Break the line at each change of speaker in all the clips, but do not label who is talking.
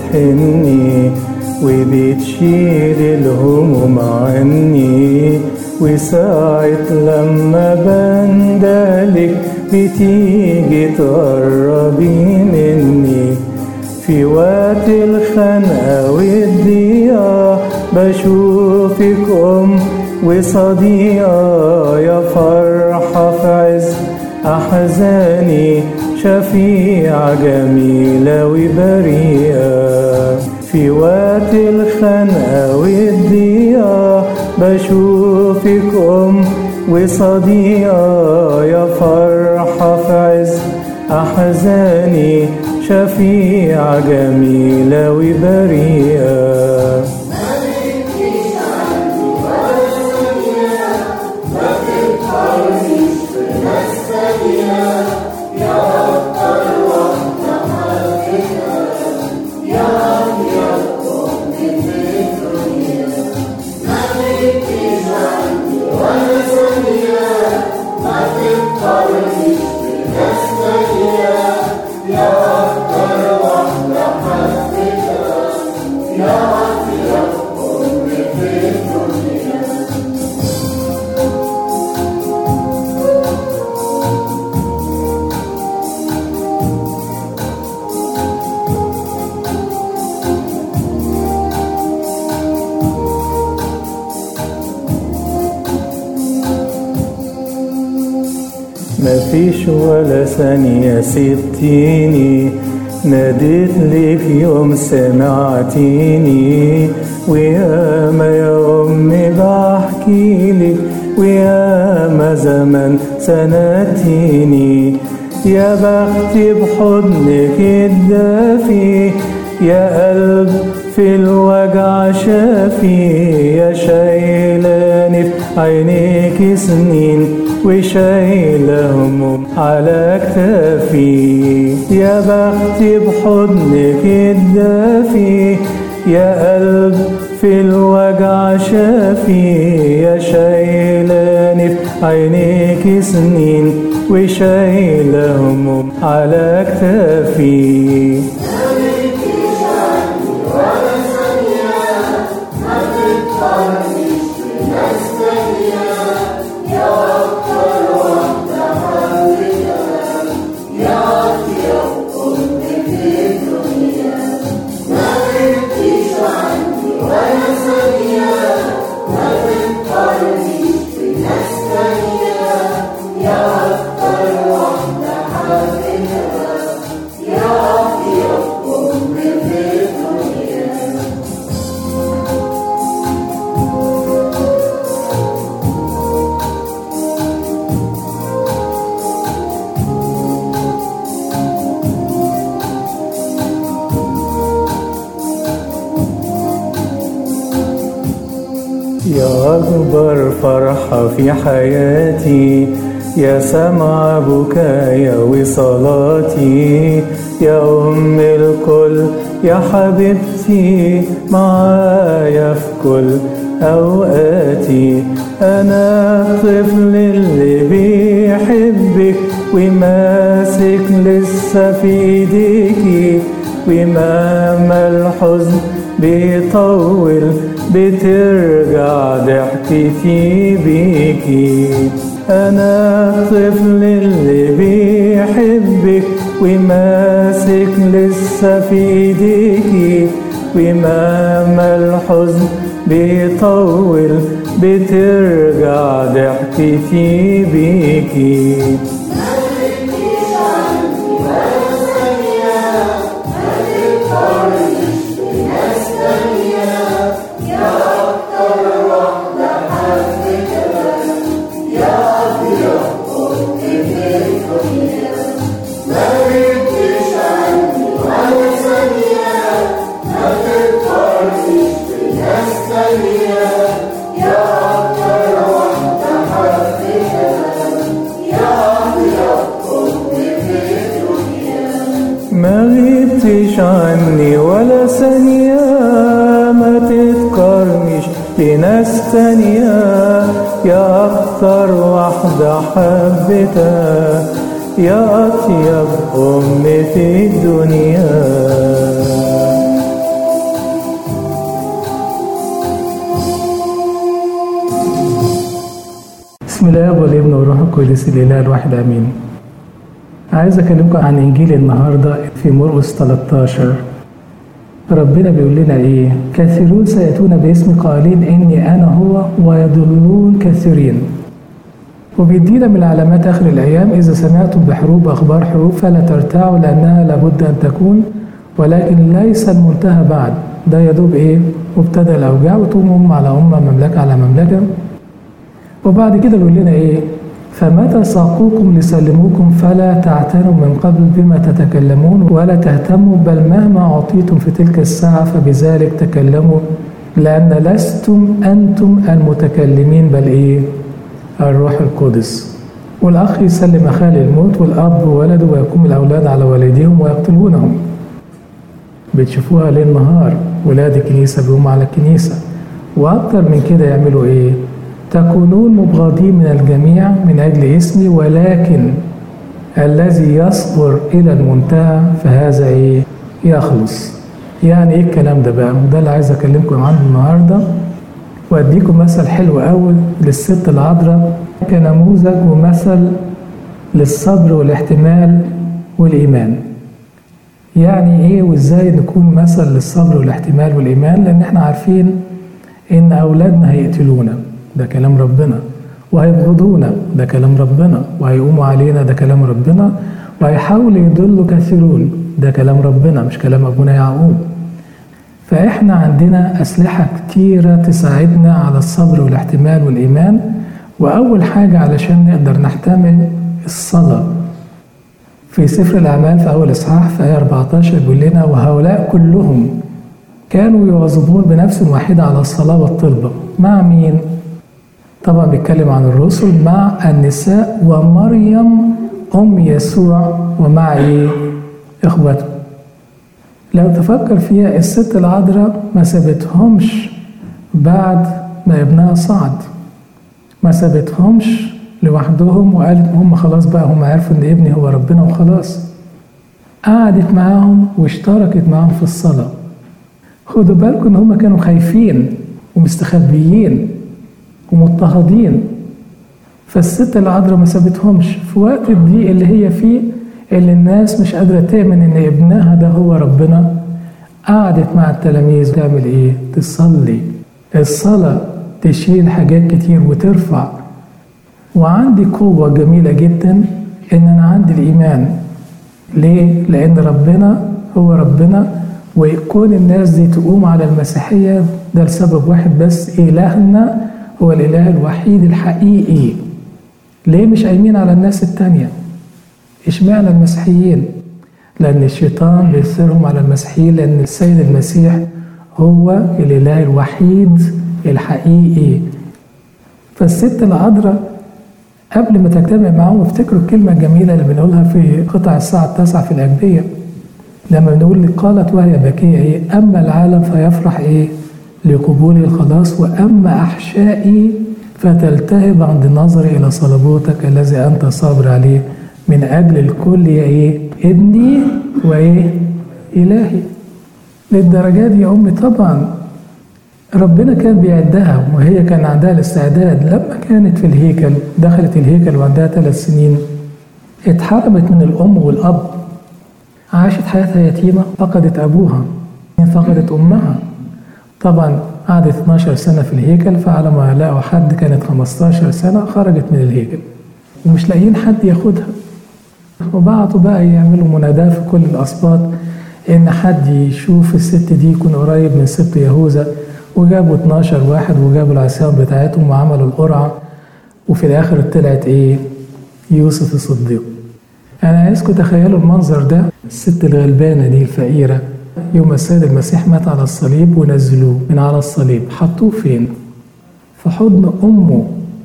بتحني وبتشيل الهموم عني وساعة لما بندلك بتيجي تقربي مني في وقت الخنقة والضيقة بشوفك أم وصديقة يا فرحة في عز أحزاني شفيعة جميلة وبريئة في وقت الخنقة والضيقة بشوفك أم وصديقة يا فرحة في عز أحزاني شفيعة جميلة وبريئة مفيش ولا ثانية سبتيني ناديت لك يوم سمعتيني وياما يا أمي بحكي لك وياما زمن سنتيني يا بختي بحضنك الدافي يا قلب في الوجع شافي يا شايلاني في عينيك سنين وشايلة هموم على كتافي يا بختي بحضنك الدافي يا قلب في الوجع شافي يا شايلاني في عينيك سنين وشايلة هموم على كتافي يا أكبر فرحة في حياتي يا سمع بكايا وصلاتي يا أم الكل يا حبيبتي معايا في كل أوقاتي أنا الطفل اللي بيحبك وماسك لسه في ايديكي ومهما الحزن بيطول بترجع ضحكتي بيكي أنا الطفل اللي بيحبك وماسك لسه في ايديكي ومهما الحزن بيطول بترجع ضحكتي بيكي ما غبتش عني ولا ثانية ما تتقارنش بناس تانية يا أكتر واحدة حبيتها يا أطيب أم في الدنيا الاب والابن والروح القدس الاله الواحد امين عايز اكلمكم عن انجيل النهارده في مرقس 13 ربنا بيقول لنا ايه كثيرون سياتون باسم قائلين اني انا هو ويضلون كثيرين وبيدينا من علامات اخر الايام اذا سمعتم بحروب اخبار حروب فلا ترتاعوا لانها لابد ان تكون ولكن ليس المنتهى بعد ده يدوب ايه مبتدا الاوجاع وتقوم امه على امه مملكه على مملكه وبعد كده بيقول لنا ايه فمتى ساقوكم لسلموكم فلا تعتنوا من قبل بما تتكلمون ولا تهتموا بل مهما أعطيتم في تلك الساعة فبذلك تكلموا لأن لستم أنتم المتكلمين بل إيه الروح القدس والأخ يسلم أخاه للموت والأب وولده ويقوم الأولاد على والديهم ويقتلونهم بتشوفوها ليل نهار ولاد الكنيسة بيقوموا على الكنيسة وأكتر من كده يعملوا إيه تكونون مبغضين من الجميع من أجل اسمي ولكن الذي يصبر إلى المنتهى فهذا إيه؟ يخلص يعني إيه الكلام ده بقى؟ وده اللي عايز أكلمكم عنه النهاردة وأديكم مثل حلو قوي للست العذراء كنموذج ومثل للصبر والاحتمال والإيمان يعني إيه وإزاي نكون مثل للصبر والاحتمال والإيمان لأن إحنا عارفين إن أولادنا هيقتلونا ده كلام ربنا وهيبغضونا ده كلام ربنا وهيقوموا علينا ده كلام ربنا وهيحاولوا يضلوا كثيرون ده كلام ربنا مش كلام ابونا يعقوب فاحنا عندنا اسلحه كتيره تساعدنا على الصبر والاحتمال والايمان واول حاجه علشان نقدر نحتمل الصلاه في سفر الاعمال في اول اصحاح في ايه 14 بيقول لنا وهؤلاء كلهم كانوا يواظبون بنفس واحده على الصلاه والطلبه مع مين طبعا بيتكلم عن الرسل مع النساء ومريم ام يسوع ومع ايه اخوته لو تفكر فيها الست العذراء ما سابتهمش بعد ما ابنها صعد ما سابتهمش لوحدهم وقالت هم خلاص بقى هم عرفوا ان ابني هو ربنا وخلاص قعدت معاهم واشتركت معاهم في الصلاه خدوا بالكم ان هم كانوا خايفين ومستخبيين ومضطهدين فالست العذراء ما سابتهمش في وقت الضيق اللي هي فيه اللي الناس مش قادرة تؤمن إن ابنها ده هو ربنا قعدت مع التلاميذ تعمل إيه؟ تصلي الصلاة تشيل حاجات كتير وترفع وعندي قوة جميلة جدا إن أنا عندي الإيمان ليه؟ لأن ربنا هو ربنا ويكون الناس دي تقوم على المسيحية ده لسبب واحد بس إلهنا هو الإله الوحيد الحقيقي ليه مش قايمين على الناس التانية اشمعنى المسيحيين لأن الشيطان بيثيرهم على المسيحيين لأن السيد المسيح هو الإله الوحيد الحقيقي فالست العذراء قبل ما تجتمع معاهم افتكروا الكلمة الجميلة اللي بنقولها في قطع الساعة التاسعة في الأجبية لما بنقول قالت وهي باكية إيه أما العالم فيفرح إيه لقبول الخلاص وأما أحشائي فتلتهب عند نظري إلى صلبوتك الذي أنت صابر عليه من أجل الكل يا إيه ابني وإيه إلهي للدرجات دي يا أمي طبعا ربنا كان بيعدها وهي كان عندها الاستعداد لما كانت في الهيكل دخلت الهيكل وعندها ثلاث سنين اتحرمت من الأم والأب عاشت حياتها يتيمة فقدت أبوها فقدت أمها طبعا قعدت 12 سنة في الهيكل فعلى ما لقوا حد كانت 15 سنة خرجت من الهيكل ومش لاقيين حد ياخدها وبعتوا بقى يعملوا مناداة في كل الأسباط إن حد يشوف الست دي يكون قريب من ست يهوذا وجابوا 12 واحد وجابوا العصيان بتاعتهم وعملوا القرعة وفي الآخر طلعت إيه؟ يوسف الصديق أنا عايزكم تخيلوا المنظر ده الست الغلبانة دي الفقيرة يوم السيد المسيح مات على الصليب ونزلوه من على الصليب حطوه فين؟ في حضن أمه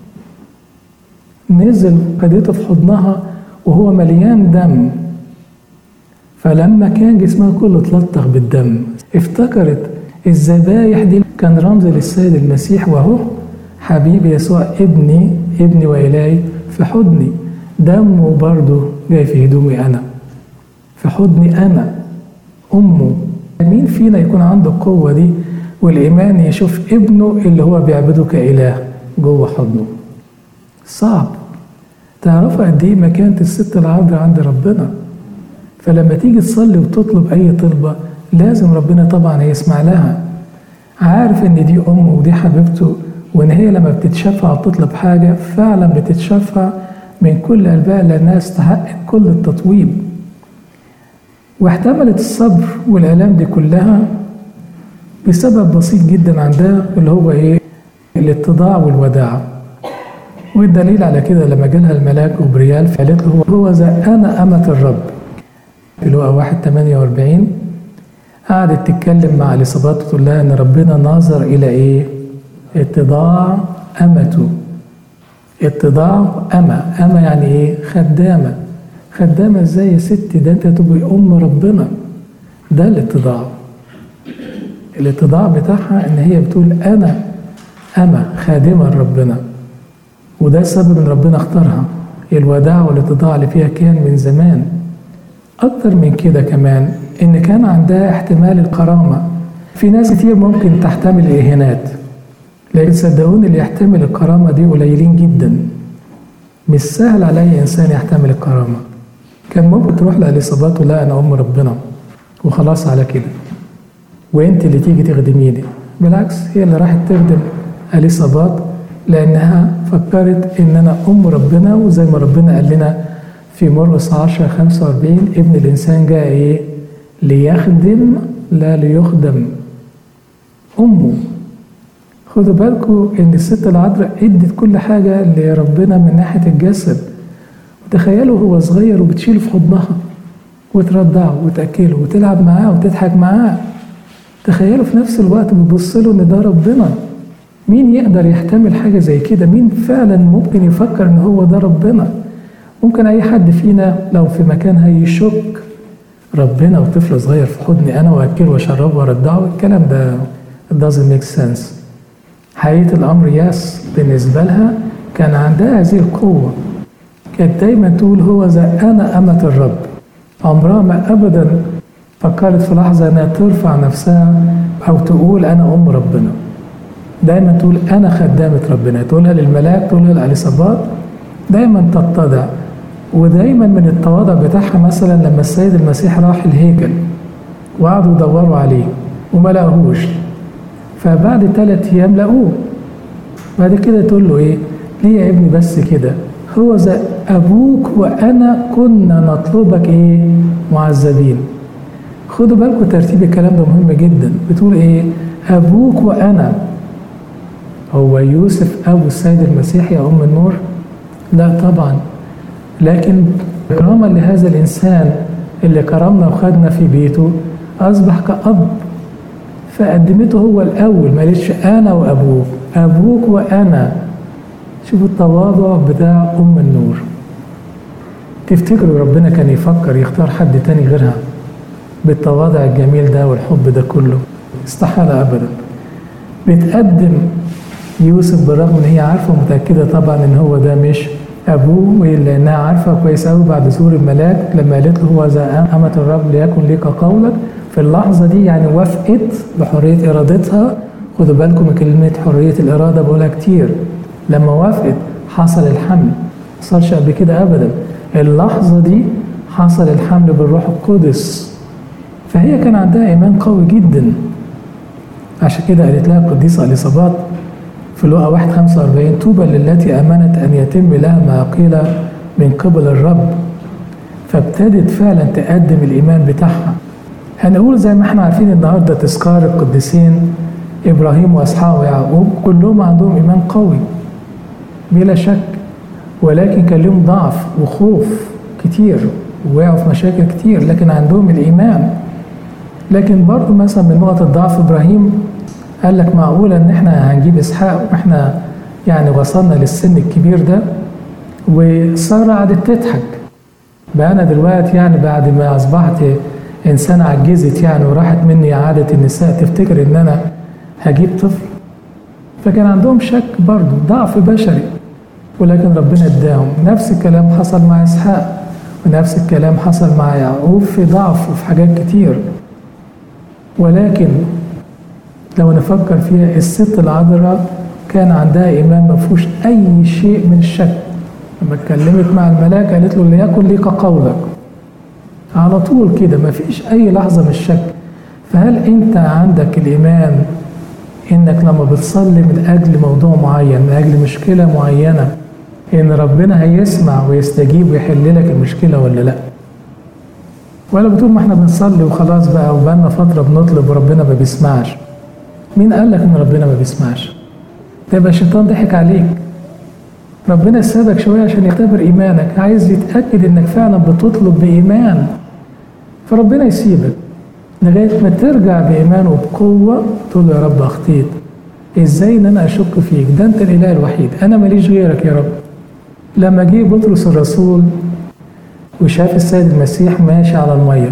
نزل خدته في حضنها وهو مليان دم فلما كان جسمها كله اتلطخ بالدم افتكرت الذبايح دي كان رمز للسيد المسيح وهو حبيبي يسوع ابني ابني وإلهي في حضني دمه برضه جاي في هدومي أنا في حضني أنا أمه مين فينا يكون عنده القوة دي والإيمان يشوف ابنه اللي هو بيعبده كإله جوه حضنه صعب تعرفوا قد ايه مكانة الست العذراء عند ربنا فلما تيجي تصلي وتطلب اي طلبة لازم ربنا طبعا هيسمع لها عارف ان دي امه ودي حبيبته وان هي لما بتتشفع وتطلب حاجة فعلا بتتشفع من كل قلبها لانها استحق كل التطويب واحتملت الصبر والآلام دي كلها بسبب بسيط جدا عندها اللي هو ايه الاتضاع والوداع والدليل على كده لما جالها الملاك جبريال فقالت له هو ذا انا امة الرب اللي هو 1 48 قعدت تتكلم مع اليصابات وتقول لها ان ربنا ناظر الى ايه؟ اتضاع امته اتضاع اما اما يعني ايه؟ خدامه خدامه ازاي يا ستي ده انت تبقي ام ربنا ده الاتضاع الاتضاع بتاعها ان هي بتقول انا اما خادمه لربنا وده سبب ان ربنا اختارها الوداع والاتضاع اللي فيها كان من زمان اكتر من كده كمان ان كان عندها احتمال الكرامه في ناس كتير ممكن تحتمل الاهانات لكن صدقوني اللي يحتمل الكرامه دي قليلين جدا مش سهل على اي انسان يحتمل الكرامه كان ممكن تروح لاليصابات وتقول لا انا ام ربنا وخلاص على كده وانت اللي تيجي تخدميني بالعكس هي اللي راحت تخدم اليصابات لانها فكرت ان انا ام ربنا وزي ما ربنا قال لنا في مرقس 10 45 ابن الانسان جاء ايه ليخدم لا ليخدم امه خدوا بالكم ان الست العذراء ادت كل حاجه لربنا من ناحيه الجسد تخيلوا هو صغير وبتشيله في حضنها وترضعه وتاكله وتلعب معاه وتضحك معاه تخيلوا في نفس الوقت بتبص له ان ده ربنا مين يقدر يحتمل حاجه زي كده مين فعلا ممكن يفكر ان هو ده ربنا ممكن اي حد فينا لو في مكانها يشك ربنا وطفل صغير في حضني انا واكله واشربه وارضعه الكلام ده doesn't make sense حقيقه الامر ياس بالنسبه لها كان عندها هذه القوه كانت دايما تقول هو ذا انا امه الرب عمرها ما ابدا فكرت في لحظه انها ترفع نفسها او تقول انا ام ربنا دايما تقول انا خدامه ربنا تقولها للملاك تقولها للاليصابات دايما تتضع ودايما من التواضع بتاعها مثلا لما السيد المسيح راح الهيكل وقعدوا يدوروا عليه وما لقوهوش فبعد ثلاث ايام لقوه بعد كده تقول له ايه ليه يا ابني بس كده هو ذا ابوك وانا كنا نطلبك ايه معذبين خدوا بالكم ترتيب الكلام ده مهم جدا بتقول ايه ابوك وانا هو يوسف ابو السيد المسيح يا ام النور لا طبعا لكن كراما لهذا الانسان اللي كرمنا وخدنا في بيته اصبح كاب فقدمته هو الاول ما قالتش انا وابوك ابوك وانا شوفوا التواضع بتاع ام النور تفتكروا ربنا كان يفكر يختار حد تاني غيرها بالتواضع الجميل ده والحب ده كله استحالة ابدا بتقدم يوسف بالرغم ان هي عارفه ومتاكده طبعا ان هو ده مش ابوه لانها عارفه كويس قوي بعد ظهور الملاك لما قالت له هو ذا امه الرب ليكن لك قولك في اللحظه دي يعني وافقت بحريه ارادتها خدوا بالكم من كلمه حريه الاراده بقولها كتير لما وافقت حصل الحمل ما حصلش قبل كده ابدا اللحظه دي حصل الحمل بالروح القدس فهي كان عندها ايمان قوي جدا عشان كده قالت لها القديسه اليصابات في لقا 1 45 طوبى للتي امنت ان يتم لها ما قيل من قبل الرب فابتدت فعلا تقدم الايمان بتاعها هنقول زي ما احنا عارفين النهارده تذكار القديسين ابراهيم واسحاق ويعقوب كلهم عندهم ايمان قوي بلا شك ولكن كان لهم ضعف وخوف كتير ووقعوا في مشاكل كتير لكن عندهم الايمان لكن برضه مثلا من نقط الضعف ابراهيم قال لك معقوله ان احنا هنجيب اسحاق واحنا يعني وصلنا للسن الكبير ده وساره قعدت تضحك بقى انا دلوقتي يعني بعد ما اصبحت انسان عجزت يعني وراحت مني عاده النساء تفتكر ان انا هجيب طفل فكان عندهم شك برضه ضعف بشري ولكن ربنا اداهم نفس الكلام حصل مع اسحاق ونفس الكلام حصل مع يعقوب في ضعف وفي حاجات كتير ولكن لو نفكر فيها الست العذراء كان عندها إيمان ما فيهوش أي شيء من الشك لما اتكلمت مع الملاك قالت له ليكن ليك قولك على طول كده ما فيش أي لحظة من الشك فهل أنت عندك الإيمان إنك لما بتصلي من أجل موضوع معين من أجل مشكلة معينة إن ربنا هيسمع ويستجيب ويحل لك المشكلة ولا لأ؟ ولا بتقول ما احنا بنصلي وخلاص بقى وبقالنا فترة بنطلب وربنا ما بيسمعش مين قال لك ان ربنا ما بيسمعش ده يبقى الشيطان ضحك عليك ربنا سابك شوية عشان يختبر إيمانك عايز يتأكد إنك فعلا بتطلب بإيمان فربنا يسيبك لغاية ما ترجع بإيمان وبقوة تقول له يا رب أخطيت إزاي إن أنا أشك فيك ده أنت الإله الوحيد أنا ماليش غيرك يا رب لما جه بطرس الرسول وشاف السيد المسيح ماشي على المية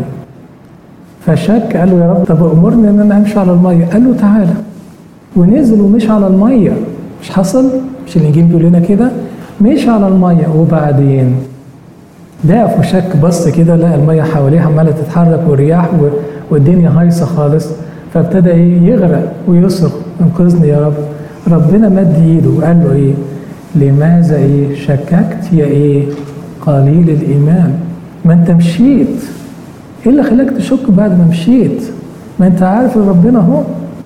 فشك قال له يا رب طب أمرني إن أنا أمشي على المية قال له تعالى ونزل ومشي على المية مش حصل مش الإنجيل بيقول لنا كده مشي على المية وبعدين ضعف وشك بص كده لقى المية حواليه عمالة تتحرك والرياح والدنيا هايصة خالص فابتدى ايه يغرق ويصرخ انقذني يا رب ربنا مد ايده وقال له ايه لماذا ايه شككت يا ايه قليل الايمان ما انت مشيت ايه اللي خلاك تشك بعد ما مشيت ما انت عارف ان ربنا هو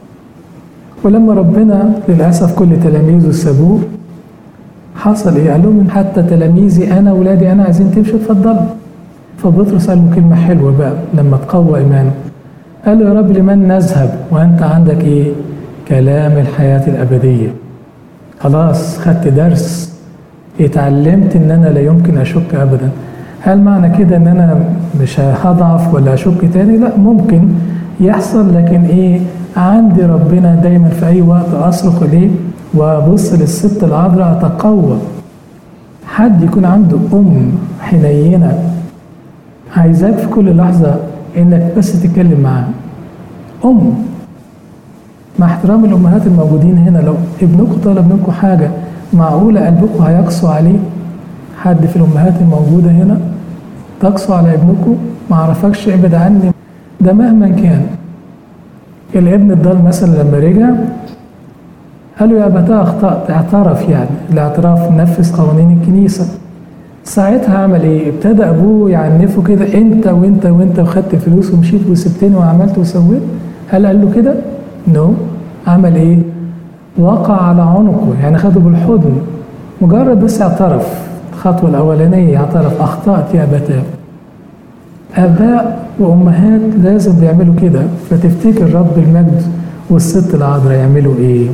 ولما ربنا للاسف كل تلاميذه سابوه حصل ايه؟ قال لهم حتى تلاميذي انا ولادي انا عايزين تمشوا اتفضلوا. فبطرس قال له كلمه حلوه بقى لما تقوى ايمانه. قال له يا رب لمن نذهب وانت عندك ايه؟ كلام الحياه الابديه. خلاص خدت درس اتعلمت ان انا لا يمكن اشك ابدا. هل معنى كده ان انا مش هضعف ولا اشك تاني؟ لا ممكن يحصل لكن ايه؟ عندي ربنا دايما في اي وقت اصرخ اليه وابص للست العذراء اتقوى حد يكون عنده ام حنينه عايزاك في كل لحظه انك بس تتكلم معاها ام مع احترام الامهات الموجودين هنا لو ابنكم طلب منكم حاجه معقوله قلبكم هيقسو عليه حد في الامهات الموجوده هنا تقسو على ابنكم ما عرفكش ابعد عني ده مهما كان الابن الضال مثلا لما رجع قال له يا أبتاه أخطأت اعترف يعني الاعتراف نفذ قوانين الكنيسة ساعتها عمل إيه؟ ابتدى أبوه يعنفه كده أنت وأنت وأنت وخدت الفلوس ومشيت وسبتني وعملت وسويت هل قال له كده؟ نو no. عمل إيه؟ وقع على عنقه يعني خده بالحضن مجرد بس اعترف الخطوة الأولانية اعترف أخطأت يا أبتاه آباء وأمهات لازم بيعملوا كده فتفتكر رب المجد والست العذراء يعملوا إيه؟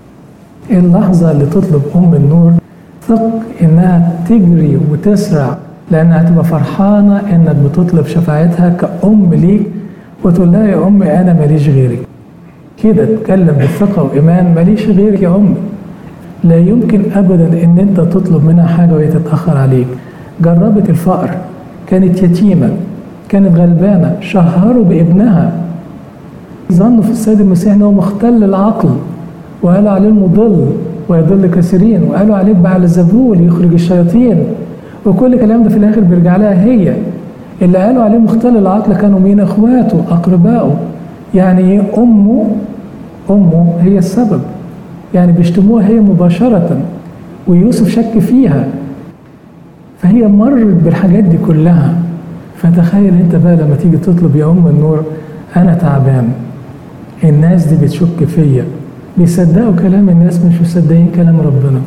اللحظة اللي تطلب أم النور ثق إنها تجري وتسرع لأنها تبقى فرحانة إنك بتطلب شفاعتها كأم ليك وتقول لها يا أمي أنا ماليش غيرك كده تتكلم بثقة وإيمان ماليش غيرك يا أمي لا يمكن أبدا إن أنت تطلب منها حاجة وهي تتأخر عليك جربت الفقر كانت يتيمة كانت غلبانة شهروا بابنها ظنوا في السيد المسيح أنه مختل العقل وقالوا عليه المضل ويضل كثيرين وقالوا عليه بعلزبول يخرج الشياطين وكل الكلام ده في الاخر بيرجع لها هي اللي قالوا عليه مختل العقل كانوا مين اخواته اقربائه يعني ايه امه امه هي السبب يعني بيشتموها هي مباشرة ويوسف شك فيها فهي مرت بالحاجات دي كلها فتخيل انت بقى لما تيجي تطلب يا ام النور انا تعبان الناس دي بتشك فيا بيصدقوا كلام الناس مش مصدقين كلام ربنا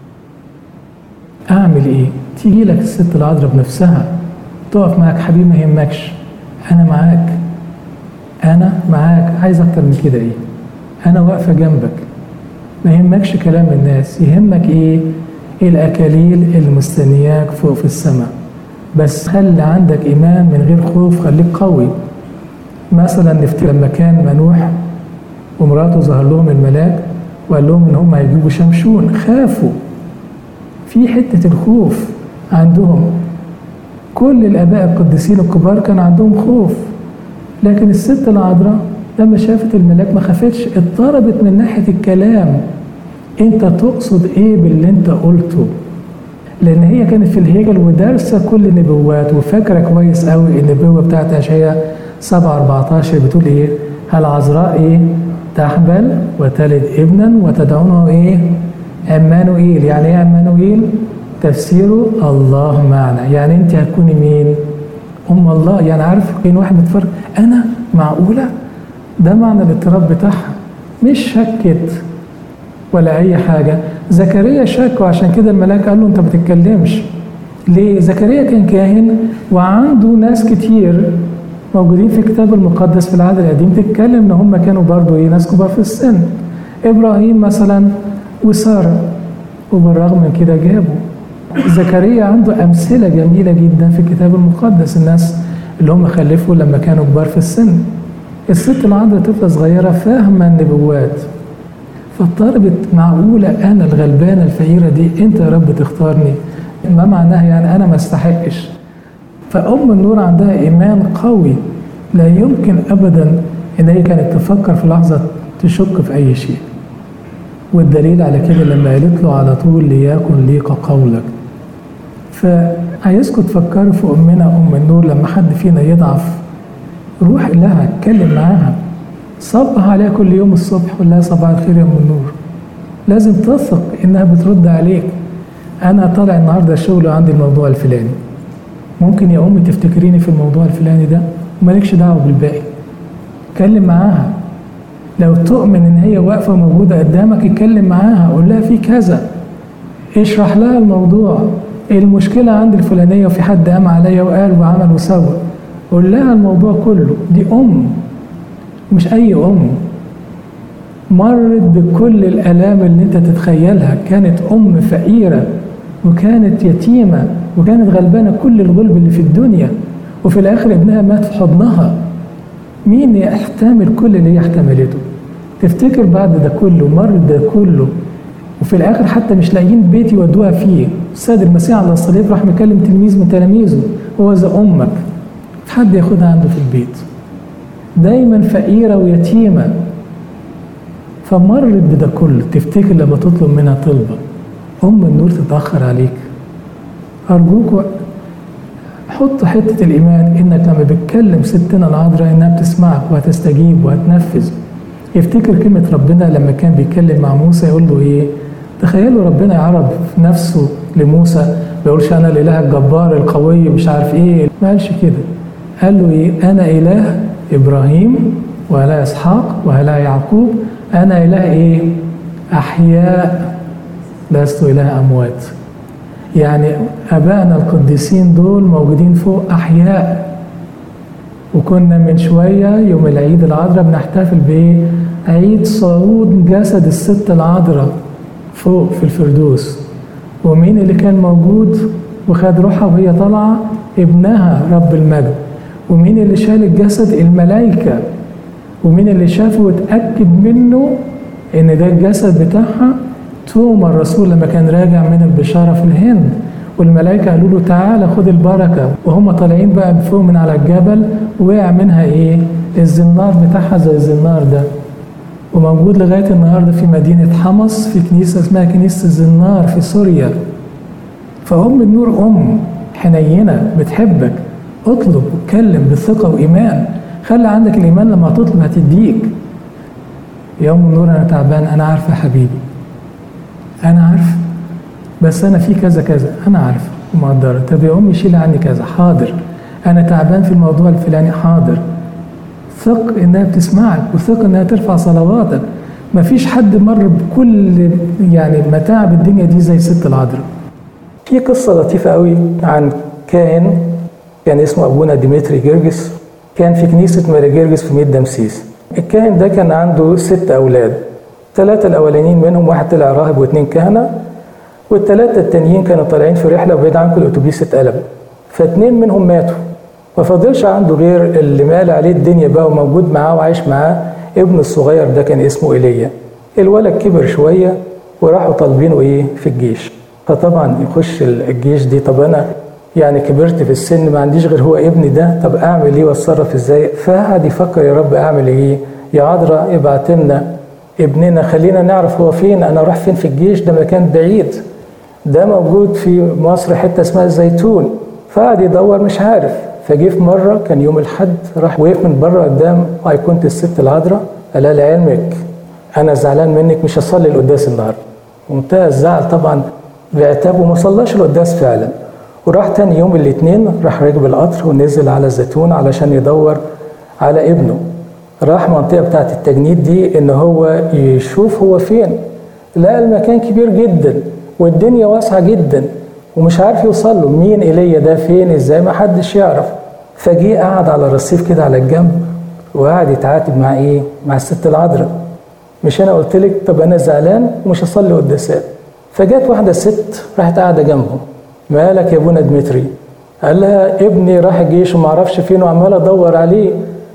اعمل ايه تيجي لك الست العذراء بنفسها تقف معاك حبيبي ما يهمكش انا معاك انا معاك عايز اكتر من كده ايه انا واقفه جنبك ما يهمكش كلام الناس يهمك ايه الاكاليل اللي مستنياك فوق في السماء بس خلي عندك ايمان من غير خوف خليك قوي مثلا نفتكر لما كان منوح ومراته ظهر لهم الملاك وقال لهم ان هم هيجيبوا شمشون خافوا في حته الخوف عندهم كل الاباء القديسين الكبار كان عندهم خوف لكن الست العذراء لما شافت الملاك ما خافتش اضطربت من ناحيه الكلام انت تقصد ايه باللي انت قلته لان هي كانت في الهيكل ودارسه كل النبوات وفاكره كويس قوي النبوه بتاعت اشعياء 7 14 بتقول ايه العذراء ايه تحبل وتلد ابنا وتدعونه ايه عمانوئيل يعني ايه عمانوئيل تفسيره الله معنا يعني انت هتكوني مين ام الله يعني عارف كان واحد بيتفرج انا معقوله ده معنى الاضطراب بتاعها مش شكت ولا اي حاجه زكريا شك وعشان كده الملاك قال له انت ما تتكلمش ليه زكريا كان كاهن وعنده ناس كتير موجودين في الكتاب المقدس في العهد القديم تتكلم ان هم كانوا برضو ايه ناس كبار في السن ابراهيم مثلا وساره وبالرغم من كده جابوا زكريا عنده امثله جميله جدا في الكتاب المقدس الناس اللي هم خلفوا لما كانوا كبار في السن الست اللي عندها طفله صغيره فاهمه النبوات فاضطربت معقوله انا الغلبانه الفقيره دي انت يا رب تختارني ما معناها يعني انا ما استحقش فام النور عندها ايمان قوي لا يمكن ابدا ان هي كانت تفكر في لحظه تشك في اي شيء والدليل على كده لما قالت له على طول ليكن ليك قولك فعايزكم تفكروا في امنا ام النور لما حد فينا يضعف روح لها اتكلم معاها صبح عليها كل يوم الصبح قول لها صباح الخير يا ام النور لازم تثق انها بترد عليك انا طالع النهارده الشغل وعندي الموضوع الفلاني ممكن يا امي تفتكريني في الموضوع الفلاني ده ومالكش دعوه بالباقي اتكلم معاها لو تؤمن ان هي واقفه موجوده قدامك اتكلم معاها قول لها في كذا اشرح لها الموضوع المشكله عندي الفلانيه وفي حد قام عليا وقال وعمل وسوى قول لها الموضوع كله دي ام مش اي ام مرت بكل الالام اللي انت تتخيلها كانت ام فقيره وكانت يتيمه وكانت غلبانه كل الغلب اللي في الدنيا وفي الاخر ابنها مات في حضنها مين يحتمل كل اللي هي احتملته تفتكر بعد ده كله مر ده كله وفي الاخر حتى مش لاقيين بيت يودوها فيه السيد المسيح على الصليب راح مكلم تلميذ من تلاميذه هو ذا امك حد ياخدها عنده في البيت دايما فقيره ويتيمه فمرت بده كله تفتكر لما تطلب منها طلبه ام النور تتاخر عليك ارجوكوا حط حته الايمان انك لما بتكلم ستنا العذراء انها بتسمعك وهتستجيب وهتنفذ يفتكر كلمة ربنا لما كان بيتكلم مع موسى يقول له إيه؟ تخيلوا ربنا يعرض نفسه لموسى ما يقولش أنا الإله الجبار القوي مش عارف إيه ما قالش كده قال له إيه؟ أنا إله إبراهيم وإله إسحاق وإله يعقوب أنا إله إيه؟ أحياء لست إله أموات يعني أبائنا القديسين دول موجودين فوق أحياء وكنا من شوية يوم العيد العذراء بنحتفل بعيد صعود جسد الست العذراء فوق في الفردوس ومين اللي كان موجود وخد روحها وهي طالعة ابنها رب المجد ومين اللي شال الجسد الملائكة ومين اللي شافه واتأكد منه ان ده الجسد بتاعها توما الرسول لما كان راجع من البشارة في الهند والملائكة قالوا له تعالى خد البركة وهم طالعين بقى فوق من على الجبل وقع منها ايه الزنار بتاعها زي الزنار ده وموجود لغاية النهاردة في مدينة حمص في كنيسة اسمها كنيسة الزنار في سوريا فأم النور أم حنينة بتحبك اطلب واتكلم بثقة وإيمان خلي عندك الإيمان لما تطلب هتديك يا أم النور أنا تعبان أنا عارفة يا حبيبي أنا عارفة بس انا في كذا كذا انا عارفه ومقدره طب يا امي شيل عني كذا حاضر انا تعبان في الموضوع الفلاني حاضر ثق انها بتسمعك وثق انها ترفع صلواتك مفيش حد مر بكل يعني متاعب الدنيا دي زي ست العذراء في قصه لطيفه قوي عن كائن كان اسمه ابونا ديمتري جرجس كان في كنيسه ماري جرجس في ميت دمسيس الكائن ده كان عنده ست اولاد ثلاثه الاولانيين منهم واحد طلع راهب واثنين كهنه والثلاثة التانيين كانوا طالعين في رحلة وبعيد عنكم الأتوبيس اتقلب فاتنين منهم ماتوا ما فاضلش عنده غير اللي مال عليه الدنيا بقى وموجود معاه وعايش معاه ابنه الصغير ده كان اسمه ايليا الولد كبر شوية وراحوا طالبينه ايه في الجيش فطبعا يخش الجيش دي طب انا يعني كبرت في السن ما عنديش غير هو ابني ده طب اعمل ايه واتصرف ازاي فقعد يفكر يا رب اعمل ايه يا عذراء ابعت لنا ابننا خلينا نعرف هو فين انا اروح فين في الجيش ده مكان بعيد ده موجود في مصر حته اسمها الزيتون فقعد يدور مش عارف فجه في مره كان يوم الحد راح وقف من بره قدام ايقونه الست العذراء قال لها لعلمك انا زعلان منك مش هصلي القداس النهارده ومنتهى الزعل طبعا بعتاب وما صلاش القداس فعلا وراح تاني يوم الاثنين راح راكب القطر ونزل على الزيتون علشان يدور على ابنه راح منطقة بتاعت التجنيد دي ان هو يشوف هو فين لقى المكان كبير جدا والدنيا واسعة جدا ومش عارف يوصل له مين ايليا ده فين ازاي ما حدش يعرف فجه قعد على الرصيف كده على الجنب وقعد يتعاتب مع ايه مع الست العذراء مش انا قلت لك طب انا زعلان ومش هصلي قداسات فجت واحده ست راحت قاعده جنبه مالك يا ابونا دمتري قال لها ابني راح الجيش وما اعرفش فين وعمال ادور عليه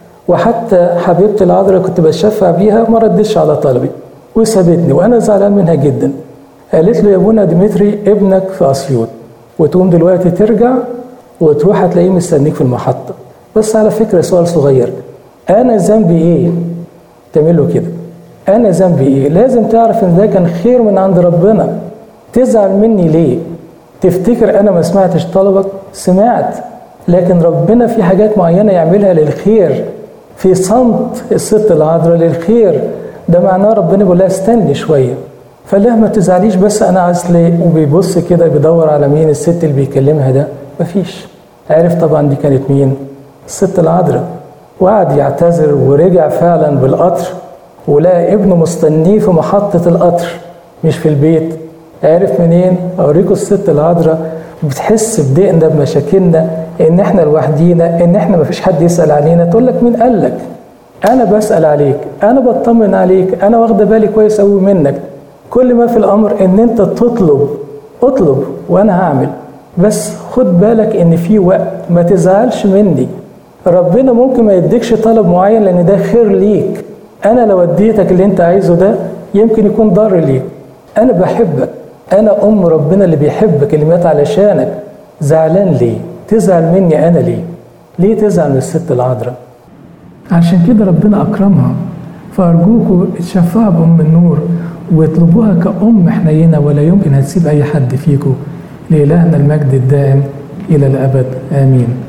وحتى حبيبتي العذراء كنت بتشفع بيها ما ردتش على طلبي وسابتني وانا زعلان منها جدا قالت له يا ابونا دمتري ابنك في اسيوط وتقوم دلوقتي ترجع وتروح هتلاقيه مستنيك في المحطه بس على فكره سؤال صغير انا ذنبي ايه تعمل له كده انا ذنبي ايه لازم تعرف ان ده كان خير من عند ربنا تزعل مني ليه تفتكر انا ما سمعتش طلبك سمعت لكن ربنا في حاجات معينه يعملها للخير في صمت الست العذراء للخير ده معناه ربنا بيقول لها استني شويه فلا ما تزعليش بس انا اصلي وبيبص كده بيدور على مين الست اللي بيكلمها ده مفيش عرف طبعا دي كانت مين الست العذراء وقعد يعتذر ورجع فعلا بالقطر ولقى ابنه مستنيه في محطة القطر مش في البيت عرف منين؟ أوريكم الست العذراء بتحس بضيقنا بمشاكلنا إن إحنا لوحدينا إن إحنا مفيش حد يسأل علينا تقول لك مين قال لك؟ أنا بسأل عليك أنا بطمن عليك أنا واخدة بالي كويس أوي منك كل ما في الأمر إن أنت تطلب اطلب وأنا هعمل بس خد بالك إن في وقت ما تزعلش مني ربنا ممكن ما يديكش طلب معين لأن ده خير ليك أنا لو اديتك اللي أنت عايزه ده يمكن يكون ضار ليك أنا بحبك أنا أم ربنا اللي بيحبك اللي مات علشانك زعلان ليه؟ تزعل مني أنا ليه؟ ليه تزعل من الست العذراء؟
عشان كده ربنا أكرمها فأرجوكوا اتشفعوا بأم النور واطلبوها كأم حنينة ولا يمكن هتسيب أي حد فيكم لإلهنا المجد الدائم إلى الأبد آمين